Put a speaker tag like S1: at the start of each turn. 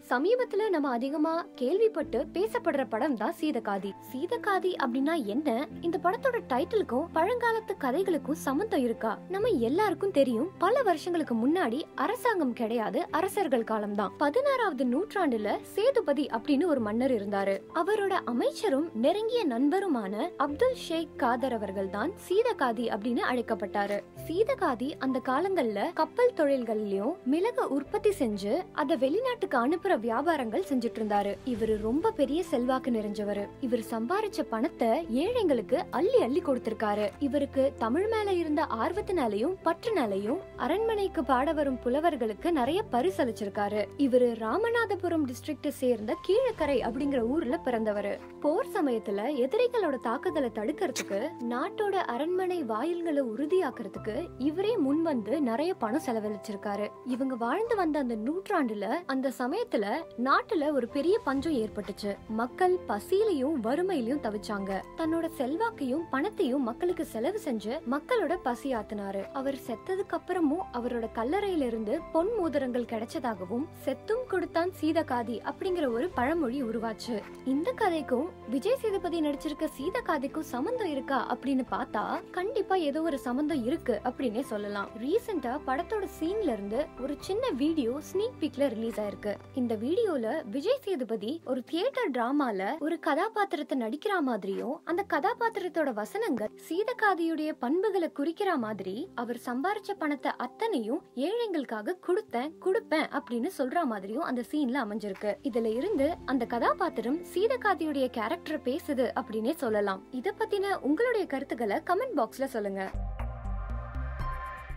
S1: சமீபத்துல நம்ம அதிகமா கேள்விப்பட்டு பேசப்படுற படம் தான் சீதகாதி சீதகாதி அப்படின்னா என்ன இந்த படத்தோட டைட்டிலுக்கும் பழங்காலத்து கதைகளுக்கும் சம்மந்தம் இருக்கா நம்ம எல்லாருக்கும் தெரியும் பல வருஷங்களுக்கு முன்னாடி அரசாங்கம் கிடையாது அரசர்கள் காலம்தான் பதினாறாவது நூற்றாண்டுல சேதுபதி அப்படின்னு ஒரு மன்னர் இருந்தாரு அவரோட அமைச்சரும் நெருங்கிய நண்பருமான அப்துல் ஷேக் காதர் அவர்கள் தான் சீதகாதி அப்படின்னு அழைக்கப்பட்டாரு சீதகாதி அந்த காலங்கள்ல கப்பல் தொழில்கள்லயும் மிளகு உற்பத்தி செஞ்சு அத வெளிநாட்டுக்கு அனுப்புற வியாபாரங்கள் செஞ்சுட்டு இருந்தாரு இவரு ரொம்ப பெரிய செல்வாக்கு நிறைஞ்சவரு இவர் சம்பாரிச்ச பணத்தை ஏழைங்களுக்கு அள்ளி அள்ளி கொடுத்திருக்காரு இவருக்கு தமிழ் மேல இருந்த ஆர்வத்தினாலையும் பற்றுனாலையும் அரண்மனைக்கு பாட வரும் புலவர்களுக்கு நிறைய பரிசளிச்சிருக்காரு இவரு ராமநாதபுரம் டிஸ்ட்ரிக்ட் சேர்ந்த கீழக்கரை அப்படிங்கிற ஊர்ல பிறந்தவரு போர் சமயத்துல எதிரிகளோட தாக்குதலை தடுக்கிறதுக்கு நாட்டோட அரண்மனை வாயில்களை உறுதியாக்குறதுக்கு இவரே முன் வந்து நிறைய பணம் செலவழிச்சிருக்காரு இவங்க வாழ்ந்து வந்த அந்த நூற்றாண்டுல அந்த சமயத்துல நாட்டுல ஒரு பெரிய பஞ்சம் ஏற்பட்டுச்சு மக்கள் பசியிலையும் வறுமையிலையும் தவிச்சாங்க தன்னோட செல்வாக்கையும் பணத்தையும் மக்களுக்கு செலவு செஞ்சு மக்களோட பசி ஆத்தினாரு அவர் செத்ததுக்கு அப்புறமும் அவரோட கல்லறையில இருந்து பொன் மோதிரங்கள் கிடைச்சதாகவும் செத்தும் கொடுத்தான் சீதகாதி அப்படிங்கிற ஒரு பழமொழி உருவாச்சு இந்த கதைக்கும் விஜய் சேதுபதி நடிச்சிருக்க சீதகாதிக்கும் சம்பந்தம் இருக்கா அப்படின்னு பார்த்தா கண்டிப்பா ஏதோ ஒரு சம்பந்தம் இருக்கு அப்படின்னே சொல்லலாம் ரீசெண்டா படத்தோட சீன்ல இருந்து ஒரு சின்ன வீடியோ ஸ்னீக் பீக்ல ரிலீஸ் ஆயிருக்கு இந்த வீடியோல விஜய் சேதுபதி ஒரு தியேட்டர் டிராமால ஒரு கதாபாத்திரத்தை நடிக்கிற மாதிரியும் அந்த கதாபாத்திரத்தோட வசனங்கள் சீதகாதியுடைய பண்புகளை குறிக்கிற மாதிரி அவர் சம்பாரிச்ச பணத்தை அத்தனையும் ஏழைங்களுக்காக கொடுத்தேன் கொடுப்பேன் அப்படின்னு சொல்ற மாதிரியும் அந்த சீன்ல அமைஞ்சிருக்கு இதுல இருந்து அந்த கதாபாத்திரம் சீதகாதியுடைய கேரக்டர் பேசுது அப்படின்னே சொல்லலாம் இத பத்தின உங்களுடைய கருத்துக்களை கமெண்ட் பாக்ஸ்ல சொல்லுங்க